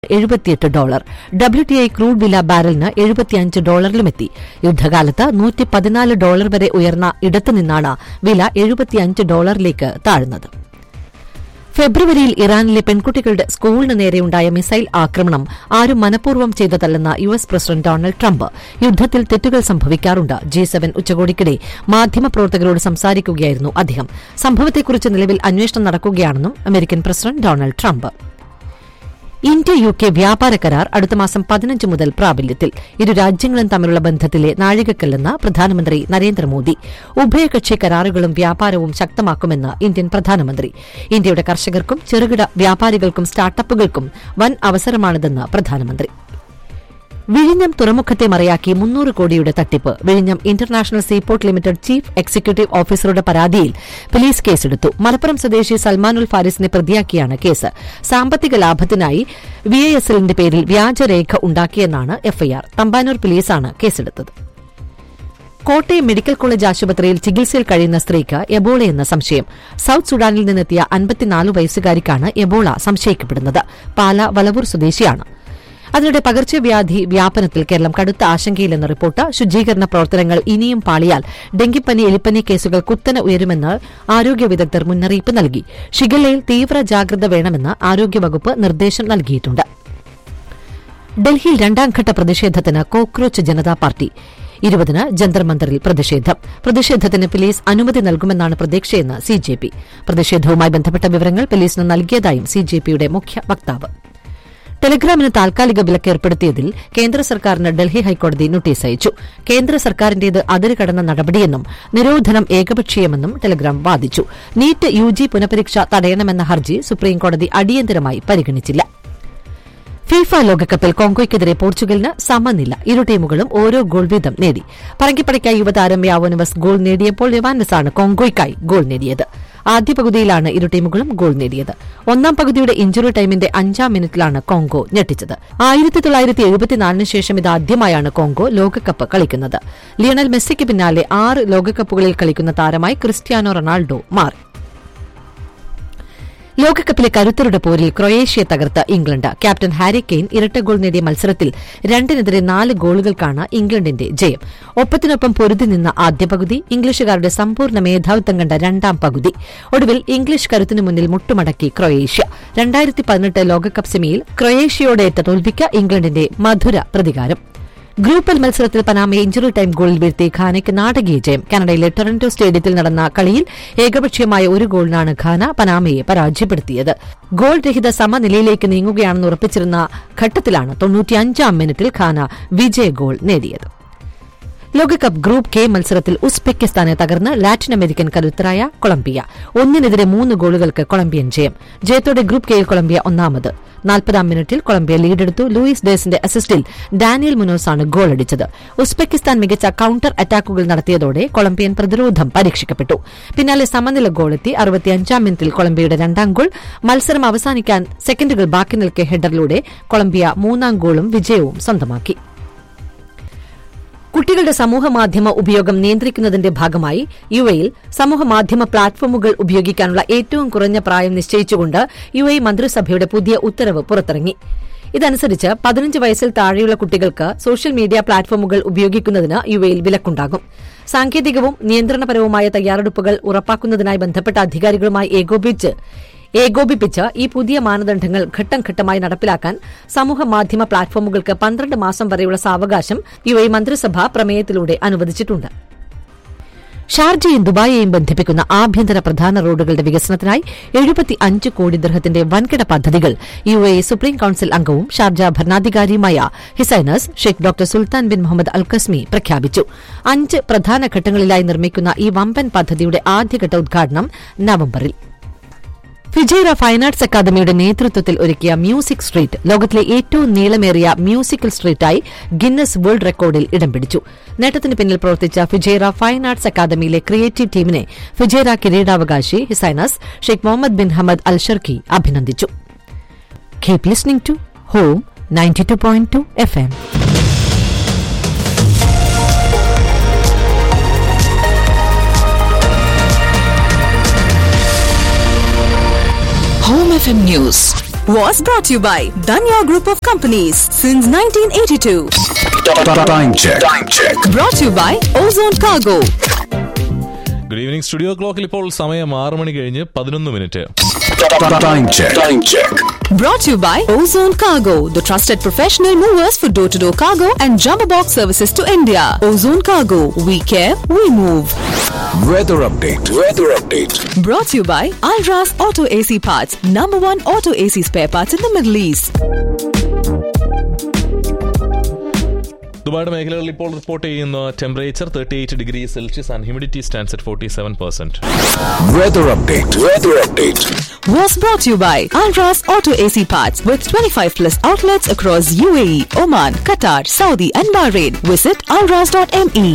എഴുപത്തിയെട്ട് dollar W T I crude വില ബാരലിന് എഴുപത്തിയഞ്ച് ഡോളറിലുമെത്തി യുദ്ധകാലത്ത് നൂറ്റി പതിനാല് ഡോളർ വരെ ഉയർന്ന ഇടത്തുനിന്നാണ് വില എഴുപത്തിയഞ്ച് ഡോളറിലേക്ക് താഴ്ന്നത് ഫെബ്രുവരിയിൽ ഇറാനിലെ പെൺകുട്ടികളുടെ സ്കൂളിന് നേരെയുണ്ടായ മിസൈൽ ആക്രമണം ആരും മനഃപൂർവ്വം ചെയ്തതല്ലെന്ന് U S president Donald Trump യുദ്ധത്തിൽ തെറ്റുകൾ സംഭവിക്കാറുണ്ട് ജി സെവൻ ഉച്ചകോടിക്കിടെ മാധ്യമപ്രവർത്തകരോട് സംസാരിക്കുകയായിരുന്നു അദ്ദേഹം സംഭവത്തെക്കുറിച്ച് നിലവിൽ അന്വേഷണം നടക്കുകയാണെന്നും American president Donald Trump India U K വ്യാപാര കരാർ അടുത്ത മാസം പതിനഞ്ച് മുതൽ പ്രാബല്യത്തിൽ ഇരു രാജ്യങ്ങളും തമ്മിലുള്ള ബന്ധത്തിലെ നാഴികക്കല്ലെന്ന് പ്രധാനമന്ത്രി നരേന്ദ്രമോദി ഉഭയകക്ഷി കരാറുകളും വ്യാപാരവും ശക്തമാക്കുമെന്ന് ഇന്ത്യൻ പ്രധാനമന്ത്രി ഇന്ത്യയുടെ കർഷകർക്കും ചെറുകിട വ്യാപാരികൾക്കും സ്റ്റാർട്ടപ്പുകൾക്കും വൻ അവസരമാണിതെന്ന് പ്രധാനമന്ത്രി വിഴിഞ്ഞം തുറമുഖത്തെ മറയാക്കി മുന്നൂറ് കോടിയുടെ തട്ടിപ്പ് വിഴിഞ്ഞം international seaport limited chief executive ഓഫീസറുടെ പരാതിയിൽ പോലീസ് കേസെടുത്തു മലപ്പുറം സ്വദേശി സൽമാനുൽ ഫാരിസിനെ പ്രതിയാക്കിയാണ് കേസ് സാമ്പത്തിക ലാഭത്തിനായി വിഐഎസ്എല്ലിന്റെ പേരിൽ വ്യാജരേഖ ഉണ്ടാക്കിയെന്നാണ് എഫ്ഐആർ തമ്പാനൂർ പോലീസാണ് കേസെടുത്തത് കോട്ടയം മെഡിക്കൽ കോളേജ് ആശുപത്രിയിൽ ചികിത്സയിൽ കഴിയുന്ന സ്ത്രീക്ക് എബോളയെന്ന സംശയം സൌത്ത് സുഡാനിൽ നിന്നെത്തിയ അൻപത്തിനാല് വയസ്സുകാരിക്കാണ് എബോള സംശയിക്കപ്പെടുന്നത് പാല വളവൂർ സ്വദേശിയാണ് അതിനിടെ പകർച്ചവ്യാധി വ്യാപനത്തിൽ കേരളം കടുത്ത ആശങ്കയിലെന്ന റിപ്പോർട്ട് ശുചീകരണ പ്രവർത്തനങ്ങൾ ഇനിയും പാളിയാൽ ഡെങ്കിപ്പനി എലിപ്പനി കേസുകൾ കുത്തനെ ഉയരുമെന്ന് ആരോഗ്യ വിദഗ്ധർ മുന്നറിയിപ്പ് നൽകി ഷിഗല്ലയിൽ തീവ്ര ജാഗ്രത വേണമെന്ന് ആരോഗ്യവകുപ്പ് നിർദ്ദേശം നൽകിയിട്ടുണ്ട് ഡൽഹിയിൽ രണ്ടാംഘട്ട പ്രതിഷേധത്തിന് കോക്രോച്ച് ജനതാ പാർട്ടി ഇരുപതിന് ജന്തർ മന്ദറിൽ പ്രതിഷേധം പ്രതിഷേധത്തിന് പോലീസ് അനുമതി നൽകുമെന്നാണ് പ്രതീക്ഷയെന്ന് സി ജെ പി പ്രതിഷേധവുമായി ബന്ധപ്പെട്ട വിവരങ്ങൾ പോലീസിന് നൽകിയതായും സി ജെ പിയുടെ മുഖ്യ വക്താവ് ടെലഗ്രാമിന് താൽക്കാലിക വിലക്ക് ഏർപ്പെടുത്തിയതിൽ കേന്ദ്ര സർക്കാരിന് ഡൽഹി ഹൈക്കോടതി നോട്ടീസ് അയച്ചു കേന്ദ്ര സർക്കാരിന്റേത് അതിര് കടന്ന നടപടിയെന്നും നിരോധനം ഏകപക്ഷീയമെന്നും ടെലഗ്രാം വാദിച്ചു നീറ്റ് യു ജി പുനഃപരീക്ഷ തടയണമെന്ന ഹർജി സുപ്രീംകോടതി അടിയന്തരമായി പരിഗണിച്ചില്ല ഫിഫ ലോകകപ്പിൽ കോങ്കോയ്ക്കെതിരെ പോർച്ചുഗലിന് സമനില ഇരു ടീമുകളും ഓരോ ഗോൾ വീതം നേടി പറങ്കിപ്പടയ്ക്കായി യുവതാരം യാവോനവസ് ഗോൾ നേടിയപ്പോൾ യവാനസാണ് കോങ്കോയ്ക്കായി ഗോൾ നേടിയത് ആദ്യ പകുതിയിലാണ് ഇരു ടീമുകളും ഗോൾ നേടിയത് ഒന്നാം പകുതിയുടെ ഇഞ്ചുറി ടൈമിന്റെ അഞ്ചാം മിനിറ്റിലാണ് കോങ്കോ ഞെട്ടിച്ചത് ആയിരത്തി തൊള്ളായിരത്തി എഴുപത്തിനാലിന് ശേഷം ഇതാദ്യമായാണ് കോങ്കോ ലോകകപ്പ് കളിക്കുന്നത് ലിയണൽ മെസ്സിക്ക് പിന്നാലെ ആറ് ലോകകപ്പുകളിൽ കളിക്കുന്ന താരമായി ക്രിസ്ത്യാനോ റൊണാൾഡോ മാറി ലോകകപ്പിലെ കരുത്തരുടെ പോരിൽ ക്രൊയേഷ്യയെ തകർത്ത ഇംഗ്ലണ്ട് ക്യാപ്റ്റൻ ഹാരി കെയ്ൻ ഇരട്ട ഗോൾ നേടിയ മത്സരത്തിൽ രണ്ടിനെതിരെ നാല് ഗോളുകൾക്കാണ് ഇംഗ്ലണ്ടിന്റെ ജയം ഒപ്പത്തിനൊപ്പം പൊരുതി നിന്ന ആദ്യ പകുതി ഇംഗ്ലീഷുകാരുടെ സമ്പൂർണ്ണ മേധാവിത്വം കണ്ട രണ്ടാം പകുതി ഒടുവിൽ ഇംഗ്ലീഷ് കരുത്തിനു മുന്നിൽ മുട്ടുമടക്കി ക്രൊയേഷ്യ രണ്ടായിരത്തി പതിനെട്ട് ലോകകപ്പ് സെമിയിൽ ക്രൊയേഷ്യയോടേറ്റ തോൽവിക്ക് ഇംഗ്ലണ്ടിന്റെ മധുര പ്രതികാരം ഗ്രൂപ്പ് എൽ മത്സരത്തിൽ പനാമയെ ഇഞ്ചുറി ടൈം ഗോളിൽ വീഴ്ത്തി ഖാനയ്ക്ക് നാടകീയ ജയം കാനഡയിലെ ടൊറന്റോ സ്റ്റേഡിയത്തിൽ നടന്ന കളിയിൽ ഏകപക്ഷീയമായ ഒരു ഗോളിനാണ് ഖാന പനാമയെ പരാജയപ്പെടുത്തിയത് ഗോൾ രഹിത സമനിലയിലേക്ക് നീങ്ങുകയാണെന്ന് ഉറപ്പിച്ചിരുന്ന ഘട്ടത്തിലാണ് തൊണ്ണൂറ്റിയഞ്ചാം മിനിറ്റിൽ ഖാന വിജയ ഗോൾ നേടിയത് ലോകകപ്പ് ഗ്രൂപ്പ് കെ മത്സരത്തിൽ ഉസ്ബെക്കിസ്ഥാനെ തകർന്ന് ലാറ്റിൻ അമേരിക്കൻ കരുത്തരായ കൊളംബിയ ഒന്നിനെതിരെ മൂന്ന് ഗോളുകൾക്ക് കൊളംബിയൻ ജയം ജയത്തോടെ ഗ്രൂപ്പ് കെയിൽ കൊളംബിയ ഒന്നാമത് നാൽപ്പതാം മിനിറ്റിൽ കൊളംബിയ ലീഡെടുത്തു ലൂയിസ് ഡേസിന്റെ അസിസ്റ്റിൽ ഡാനിയൽ മുനോസാണ് ഗോളടിച്ചത് ഉസ്ബെക്കിസ്ഥാൻ മികച്ച കൌണ്ടർ അറ്റാക്കുകൾ നടത്തിയതോടെ കൊളംബിയൻ പ്രതിരോധം പരീക്ഷിക്കപ്പെട്ടു പിന്നാലെ സമനില ഗോളെത്തി അറുപത്തിയഞ്ചാം മിനിറ്റിൽ കൊളംബിയയുടെ രണ്ടാം ഗോൾ മത്സരം അവസാനിക്കാൻ സെക്കൻഡുകൾ ബാക്കി നിൽക്കെ ഹെഡറിലൂടെ കൊളംബിയ മൂന്നാം ഗോളും വിജയവും സ്വന്തമാക്കി കുട്ടികളുടെ സമൂഹമാധ്യമ ഉപയോഗം നിയന്ത്രിക്കുന്നതിന്റെ ഭാഗമായി യു എയിൽ സമൂഹമാധ്യമ പ്ലാറ്റ്ഫോമുകൾ ഉപയോഗിക്കാനുള്ള ഏറ്റവും കുറഞ്ഞ പ്രായം നിശ്ചയിച്ചുകൊണ്ട് യു എ മന്ത്രിസഭയുടെ പുതിയ ഉത്തരവ് പുറത്തിറങ്ങി ഇതനുസരിച്ച് പതിനഞ്ച് വയസ്സിൽ താഴെയുള്ള കുട്ടികൾക്ക് സോഷ്യൽ മീഡിയ പ്ലാറ്റ്ഫോമുകൾ ഉപയോഗിക്കുന്നതിന് യു എയിൽ വിലക്കുണ്ടാകും സാങ്കേതികവും നിയന്ത്രണപരവുമായ തയ്യാറെടുപ്പുകൾ ഉറപ്പാക്കുന്നതിനായി ബന്ധപ്പെട്ട അധികാരികളുമായി ഏകോപിച്ച് ഏകോപിപ്പിച്ച് ഈ പുതിയ മാനദണ്ഡങ്ങൾ ഘട്ടം ഘട്ടമായി നടപ്പിലാക്കാൻ സമൂഹ മാധ്യമ പ്ലാറ്റ്ഫോമുകൾക്ക് പന്ത്രണ്ട് മാസം വരെയുള്ള സാവകാശം യു എ മന്ത്രിസഭ പ്രമേയത്തിലൂടെ അനുവദിച്ചിട്ടുണ്ട് ഷാർജയും ദുബായിയെയും ബന്ധിപ്പിക്കുന്ന ആഭ്യന്തര പ്രധാന റോഡുകളുടെ വികസനത്തിനായി എഴുപത്തി അഞ്ച് കോടി ദൃഹത്തിന്റെ വൻകിട പദ്ധതികൾ യു എ സുപ്രീം കൌൺസിൽ അംഗവും ഷാർജ ഭരണാധികാരിയുമായ his highness Sheikh doctor Sultan bin Mohammed Al Qasimi പ്രഖ്യാപിച്ചു അഞ്ച് പ്രധാന ഘട്ടങ്ങളിലായി നിർമ്മിക്കുന്ന ഈ വമ്പൻ പദ്ധതിയുടെ ആദ്യഘട്ട ഉദ്ഘാടനം നവംബറിൽ ഫിജേറ ഫൈൻ ആർട്സ് അക്കാദമിയുടെ നേതൃത്വത്തിൽ ഒരുക്കിയ മ്യൂസിക് സ്ട്രീറ്റ് ലോകത്തിലെ ഏറ്റവും നീളമേറിയ മ്യൂസിക്കൽ സ്ട്രീറ്റായി ഗിന്നസ് വേൾഡ് റെക്കോർഡിൽ ഇടം പിടിച്ചു നേട്ടത്തിന് പിന്നിൽ പ്രവർത്തിച്ച ഫിജേറ ഫൈൻ ആർട്സ് അക്കാദമിയിലെ ക്രിയേറ്റീവ് ടീമിനെ ഫിജേറ കിരീടാവകാശി his highness Sheikh Mohammed bin Hamad Al Sharqi അഭിനന്ദിച്ചു keep listening to home ninety two point two F M Home FM News was brought to you by Danya Group of Companies since 1982. Time check. Time check. Brought to you by Ozone Cargo. Good evening studio ക്ലോക്കിൽ ഇപ്പോൾ സമയം ആറ് മണി കഴിഞ്ഞ് പതിനൊന്ന് minute Time check. Time check. Brought to you by Ozone Cargo, the trusted professional movers for door to door cargo and jumbo box services to India. Ozone Cargo, we care, we move. Weather update. Weather update. Brought to you by Alras Auto AC Parts, number one auto AC spare parts in the Middle East. ദുബായുടെ മേഖലകളിൽ ഇപ്പോൾ report ചെയ്യുന്ന temperature thirty eight degree Celsius and humidity stands at forty seven percent Weather update. Weather update. Was brought to you by Alras Auto AC Parts with 25 plus outlets across UAE, Oman, Qatar, Saudi, and Bahrain. Visit alras.me.